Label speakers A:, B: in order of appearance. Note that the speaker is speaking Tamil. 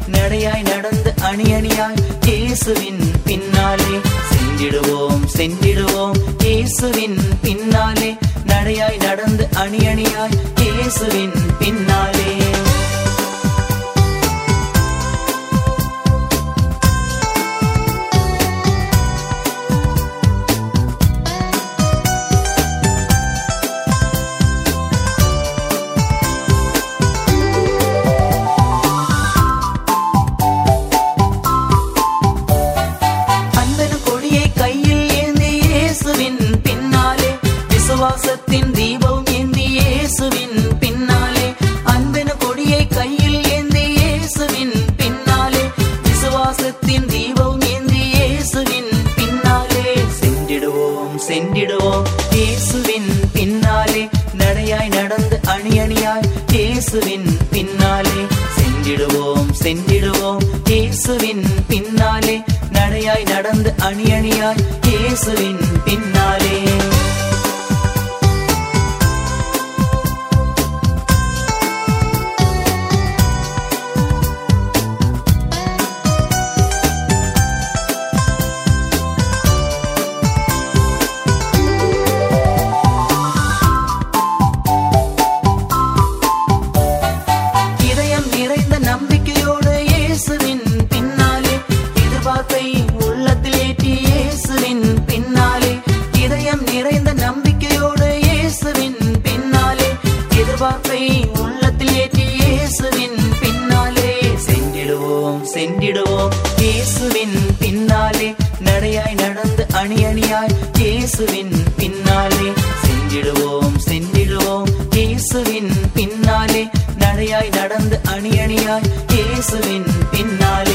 A: நடையாய் நடந்து அணி அணியாய் இயேசுவின் பின்னாலே சென்றிடுவோம் சென்றிடுவோம் இயேசுவின் பின்னாலே நடையாய் நடந்து அணி அணியாய் இயேசுவின் பின்னாலே அன்பன கொடியை கையில் ஏந்தி இயேசுவின் பின்னாலே விசுவாசத்தின் தீபம் ஏந்தி இயேசுவின் பின்னாலே அன்பன கொடியை கையில் ஏந்தி இயேசுவின் பின்னாலே விசுவாசத்தின் தீபம் ஏந்தி இயேசுவின் பின்னாலே சென்றிடுவோம் சென்றிடுவோம் இயேசுவின் பின்னாலே நடையாய் நடந்து அணி அணியாய் இயேசுவின் பின்னாலே சென்றிடுவோம் சென்றிடுவோம் இயேசுவின் பின்னாலே நடையாய் நடந்து அணி அணியாய் இயேசுவின் பின்னாலே இதயம் நிறைந்த நம்பிக்கையோடு இயேசுவின் பின்னாலே எதிர்பார்ப்பை உள்ளத்தில் ஏற்றி இயேசுவின் பின்னாலே இதயம் நிறைந்த நம்பிக்கையோடு இயேசுவின் பின்னாலே எதிர்பார்ப்பை உள்ளத்தில் ஏற்றி இயேசுவின் பின்னாலே சென்றிடுவோம் சென்றிடுவோம் இயேசுவின் பின்னாலே நடையாய் நடந்து அணி அணியாய் இயேசுவின் பின்னாலே சென்றிடுவோம் சென்றிடுவோம் இயேசுவின் பின்னாலே நடையாய் நடந்து அணி அணியாய் இயேசுவின் பின்னாலே